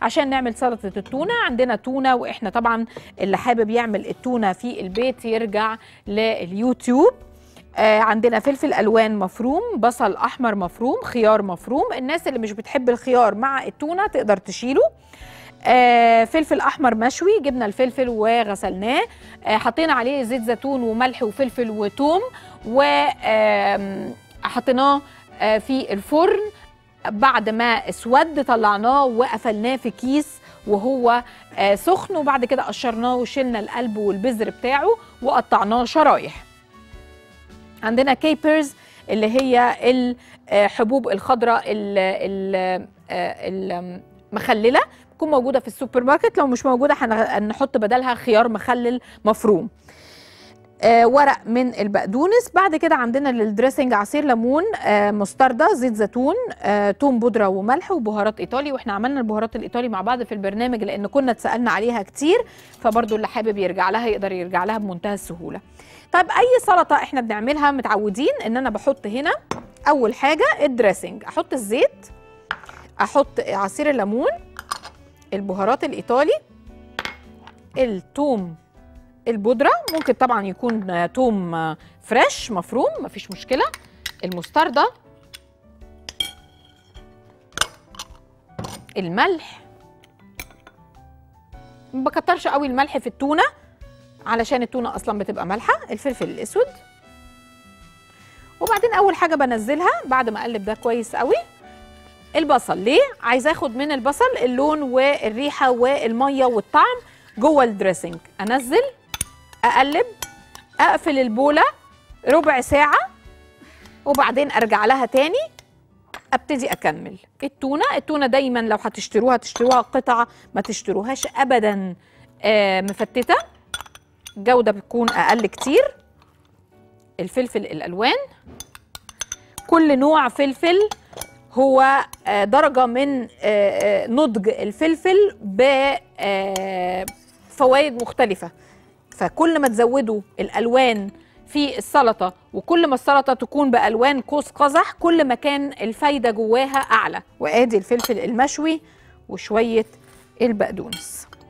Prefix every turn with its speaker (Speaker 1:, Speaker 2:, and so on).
Speaker 1: عشان نعمل سلطه التونه عندنا تونه واحنا طبعا اللي حابب يعمل التونه في البيت يرجع لليوتيوب آه عندنا فلفل الوان مفروم بصل احمر مفروم خيار مفروم الناس اللي مش بتحب الخيار مع التونه تقدر تشيله آه فلفل احمر مشوي جبنا الفلفل وغسلناه آه حطينا عليه زيت زيتون وملح وفلفل وثوم وحطيناه آه في الفرن بعد ما اسود طلعناه وقفلناه في كيس وهو آه سخن وبعد كده قشرناه وشلنا القلب والبذر بتاعه وقطعناه شرايح عندنا كيبرز اللي هي الحبوب الخضراء المخلله تكون موجوده في السوبر ماركت لو مش موجوده هنحط بدلها خيار مخلل مفروم آه ورق من البقدونس بعد كده عندنا للدريسنج عصير ليمون آه مستردة زيت زيتون آه توم بودره وملح وبهارات ايطالي واحنا عملنا البهارات الايطالي مع بعض في البرنامج لان كنا اتسالنا عليها كتير فبرضو اللي حابب يرجع لها يقدر يرجع لها بمنتهى السهوله طيب اي سلطه احنا بنعملها متعودين ان انا بحط هنا اول حاجه الدريسنج احط الزيت احط عصير الليمون البهارات الايطالي الثوم البودره ممكن طبعا يكون توم فريش مفروم مفيش مشكله المستردة الملح ما بكترش قوي الملح في التونه علشان التونه اصلا بتبقى مالحه الفلفل الاسود وبعدين اول حاجه بنزلها بعد ما اقلب ده كويس قوي البصل ليه عايزه اخد من البصل اللون والريحه والميه والطعم جوه الدريسنج انزل اقلب اقفل البوله ربع ساعه وبعدين ارجع لها تاني ابتدي اكمل التونه التونه دايما لو هتشتروها تشتروها قطع ما تشتروهاش ابدا آه مفتته الجوده بتكون اقل كتير الفلفل الالوان كل نوع فلفل هو درجه من نضج الفلفل بفوائد مختلفه فكل ما تزودوا الالوان في السلطه وكل ما السلطه تكون بالوان قوس قزح كل ما كان الفايده جواها اعلى وادي الفلفل المشوي وشويه البقدونس